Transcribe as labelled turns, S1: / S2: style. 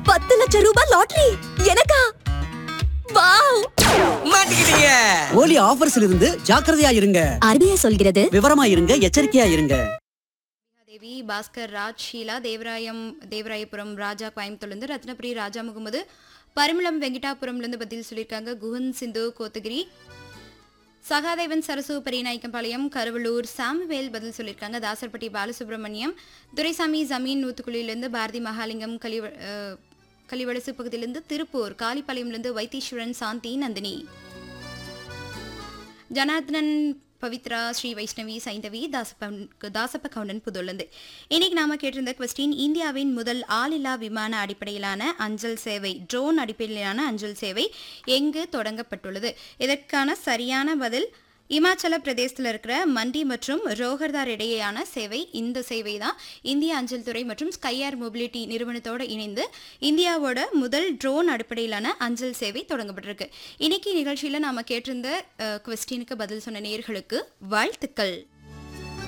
S1: பத்து லட்சம் ரூபாய் லாட்டரி எனக்கா வாவ்
S2: மாட்டிக்கிட்டீங்க
S3: ஓலி ஆஃபர்ஸ்ல இருந்து ஜாக்கிரதையா இருங்க
S1: ஆர்பிஐ சொல்கிறது
S3: விவரமா இருங்க எச்சரிக்கையா இருங்க
S4: தேவி பாஸ்கர் ராஜ் ஷீலா தேவராயம் தேவராயபுரம் ராஜா கோயம்புத்தூர்லேருந்து ரத்னபுரி ராஜா முகமது பரிமளம் வெங்கடாபுரம்லேருந்து பதில் சொல்லியிருக்காங்க குஹன் சிந்து கோத்தகிரி சகாதேவன் சரசு பெரியநாயக்கம்பாளையம் கருவலூர் சாமுவேல் பதில் சொல்லியிருக்காங்க தாசர்பட்டி பாலசுப்ரமணியம் துரைசாமி ஜமீன் நூத்துக்குழியிலேருந்து பாரதி மகாலிங்கம் கலிவ அஹ், கலிவடசு பகுதியிலேருந்து திருப்பூர் காளிப்பாளையம்லேருந்து வைத்தீஸ்வரன் சாந்தி நந்தினி ஜனார்தனன் பவித்ரா ஸ்ரீ வைஷ்ணவி சைந்தவி தாசப்ப தாசப்ப கவுண்டன் புதுள்ளது இன்னைக்கு நாம கேட்டிருந்த கொஸ்டின் இந்தியாவின் முதல் ஆளில்லா விமான அடிப்படையிலான அஞ்சல் சேவை ட்ரோன் அடிப்படையிலான அஞ்சல் சேவை எங்கு தொடங்கப்பட்டுள்ளது இதற்கான சரியான பதில் இமாச்சல பிரதேசத்தில் இருக்கிற மண்டி மற்றும் ரோகர்தார் இடையேயான சேவை இந்த சேவை தான் இந்திய அஞ்சல் துறை மற்றும் ஸ்கையார் மொபிலிட்டி நிறுவனத்தோடு இணைந்து இந்தியாவோட முதல் ட்ரோன் அடிப்படையிலான அஞ்சல் சேவை தொடங்கப்பட்டிருக்கு இன்னைக்கு நிகழ்ச்சியில் நாம கேட்டிருந்த கொஸ்டினுக்கு பதில் சொன்ன நேயர்களுக்கு வாழ்த்துக்கள்